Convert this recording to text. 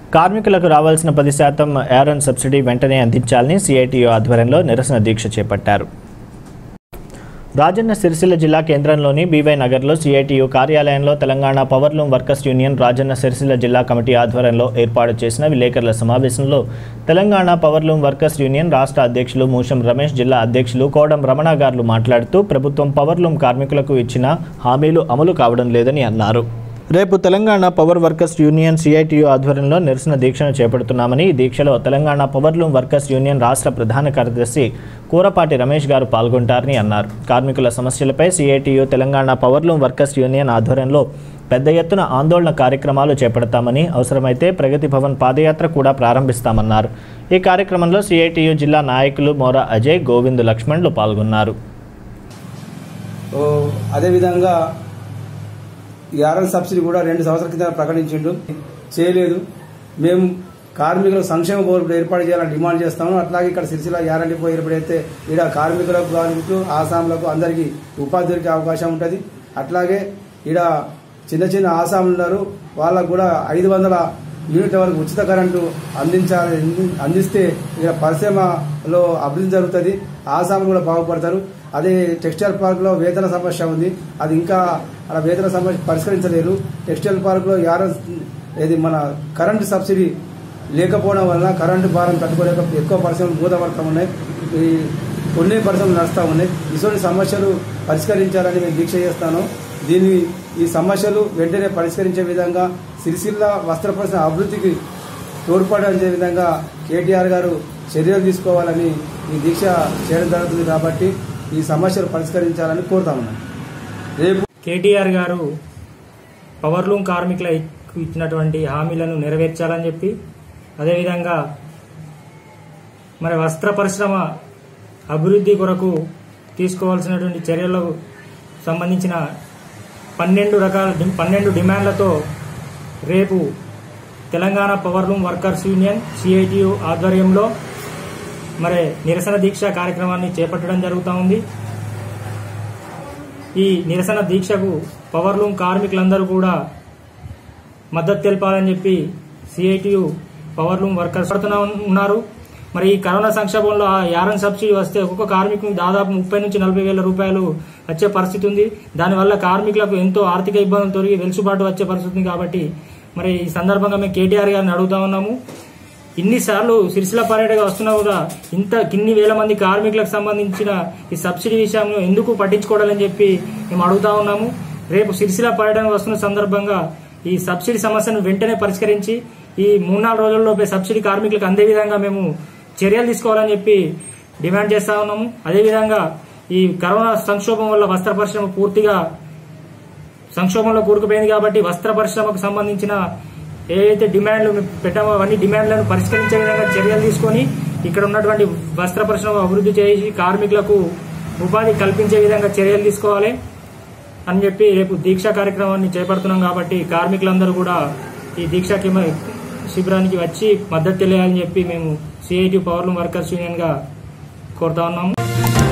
కార్మికులకు రావాల్సిన పది శాతం ఏరన్ సబ్సిడీ వెంటనే అందించాలని సిఐటియు ఆధ్వర్యంలో నిరసన దీక్ష చేపట్టారు రాజన్న సిరిసిల్ల జిల్లా కేంద్రంలోని బీవై నగర్లో సిఐటియు కార్యాలయంలో Telangana powerloom workers union Rajanna Sircilla జిల్లా కమిటీ ఆధ్వర్యంలో ఏర్పాటు చేసిన విలేకరుల సమావేశంలో తెలంగాణ పవర్లూమ్ వర్కర్స్ యూనియన్ రాష్ట్ర అధ్యక్షులు మూషం రమేష్ జిల్లా అధ్యక్షులు కోడం రమణ గారు మాట్లాడుతూ ప్రభుత్వం పవర్లూమ్ కార్మికులకు ఇచ్చిన హామీలు అమలు కావడం లేదని అన్నారు రేపు Telangana power workers union CITU ఆధ్వర్యంలో నిరసన దీక్షను చేపడుతున్నామని ఈ దీక్షలో తెలంగాణ పవర్లూమ్ వర్కర్స్ యూనియన్ రాష్ట్ర ప్రధాన కార్యదర్శి కూరపాటి రమేష్ గారు పాల్గొంటారని అన్నారు కార్మికుల సమస్యలపై CITU Telangana powerloom workers union ఆధ్వర్యంలో పెద్ద ఎత్తున ఆందోళన కార్యక్రమాలు చేపడతామని అవసరమైతే ప్రగతి భవన్ పాదయాత్ర కూడా ప్రారంభిస్తామన్నారు ఈ కార్యక్రమంలో సిఐటియు జిల్లా నాయకులు మోరా అజయ్ గోవింద్ లక్ష్మణ్లు పాల్గొన్నారు ఓ, అదేవిధంగా ఈ ఆర్ఎల్ సబ్సిడీ కూడా రెండు సంవత్సరాల కింద ప్రకటించిండు చేయలేదు మేము కార్మికుల సంక్షేమ బోర్డు ఏర్పాటు చేయాలని డిమాండ్ చేస్తాము అట్లాగే ఇక్కడ సిరిసిల్ల యారంటీ పోయి ఏర్పడైతే ఇక్కడ కార్మికులకు కార్మికులు ఆసాంలకు అందరికీ ఉపాధి దొరికే అవకాశం ఉంటుంది అట్లాగే ఇక్కడ చిన్న చిన్న ఆసాములు ఉన్నారు వాళ్ళకు కూడా ఐదు వందల యూనిట్ల వరకు ఉచిత కరెంటు అందించాలి అందిస్తే ఇక్కడ పరిశ్రమలో అభివృద్ధి జరుగుతుంది ఆసాములు కూడా బాగుపడతారు అదే టెక్స్టైల్ పార్క్ లో వేతన సమస్య ఉంది అది ఇంకా అలా వేతన సమస్య పరిష్కరించలేరు టెక్స్టైల్ పార్క్ లో యారో ఇది మన కరెంటు సబ్సిడీ లేకపోవడం వలన కరెంటు భారం తట్టుకోలేక ఎక్కువ పరిశ్రమలు మూతపడతా ఉన్నాయి ఈ కొన్ని పరిశ్రమలు నడుస్తూ ఉన్నాయి ఇటువంటి సమస్యలు పరిష్కరించాలని మేము దీక్ష చేస్తాను దీన్ని ఈ సమస్యలు వెంటనే పరిష్కరించే విధంగా సిరిసిల్ల వస్త్ర పరిశ్రమ అభివృద్ధికి తోడ్పడే విధంగా కేటీఆర్ గారు చర్యలు తీసుకోవాలని ఈ దీక్ష చేయడం జరుగుతుంది కాబట్టి ఈ సమస్యలు పరిష్కరించాలని కోరుతా ఉన్నాను రేపు కేటీఆర్ గారు పవర్లూమ్ కార్మికులకు ఇచ్చినటువంటి హామీలను నెరవేర్చాలని చెప్పి అదేవిధంగా మరి వస్త్ర పరిశ్రమ అభివృద్ధి కొరకు తీసుకోవాల్సినటువంటి చర్యలకు సంబంధించిన పన్నెండు రకాల డి- పన్నెండు డిమాండ్లతో రేపు Telangana powerloom workers union CITU ఆధ్వర్యంలో మరి నిరసన దీక్ష కార్యక్రమాన్ని చేపట్టడం జరుగుతూ ఉంది ఈ నిరసన దీక్షకు పవర్లూమ్ కార్మికులందరూ కూడా మద్దతు తెలపాలని చెప్పి సిఐటియు పవర్లూమ్ వర్కర్స్ పడుతున్నా ఉన్నారు మరి ఈ కరోనా సంక్షోభంలో ఆ యారన్ సబ్సిడీ వస్తే ఒక్కొక్క కార్మికునికి దాదాపు ముప్పై నుంచి నలభై వేల రూపాయలు వచ్చే పరిస్థితి ఉంది దానివల్ల కార్మికులకు ఎంతో ఆర్థిక ఇబ్బందులు తొలగి వెలుసుబాటు వచ్చే పరిస్థితి ఉంది కాబట్టి మరి ఈ సందర్భంగా మేము కేటీఆర్ గారిని అడుగుతా ఉన్నాము ఇన్నిసార్లు సిరిసిల్ల పర్యటక వస్తున్నా కూడా ఇంత కిన్ని వేల మంది కార్మికులకు సంబంధించిన ఈ సబ్సిడీ విషయంలో ఎందుకు పట్టించుకోవాలని చెప్పి మేము అడుగుతా ఉన్నాము రేపు సిరిసిల్ల పర్యటన వస్తున్న సందర్భంగా ఈ సబ్సిడీ సమస్యను వెంటనే పరిష్కరించి ఈ మూడు నాలుగు రోజుల్లోపే సబ్సిడీ కార్మికులకు అందే విధంగా మేము చర్యలు తీసుకోవాలని చెప్పి డిమాండ్ చేస్తా ఉన్నాము అదేవిధంగా ఈ కరోనా సంక్షోభం వల్ల వస్త్ర పరిశ్రమ పూర్తిగా సంక్షోభంలో కూరుకుపోయింది కాబట్టి వస్త్ర పరిశ్రమకు సంబంధించిన ఏవైతే డిమాండ్లు పెట్టామో అవన్నీ డిమాండ్లను పరిష్కరించే విధంగా చర్యలు తీసుకొని ఇక్కడ ఉన్నటువంటి వస్త్ర పరిశ్రమ అభివృద్ధి చేసి కార్మికులకు ఉపాధి కల్పించే విధంగా చర్యలు తీసుకోవాలి అని చెప్పి రేపు దీక్షా కార్యక్రమాన్ని చేపడుతున్నాం కాబట్టి కార్మికులందరూ కూడా ఈ దీక్షా కిమ- శిబిరానికి వచ్చి మద్దతు తెలియాలని చెప్పి మేము సిఐటి పవర్లూమ్ వర్కర్స్ యూనియన్ గా కోరుతా ఉన్నాము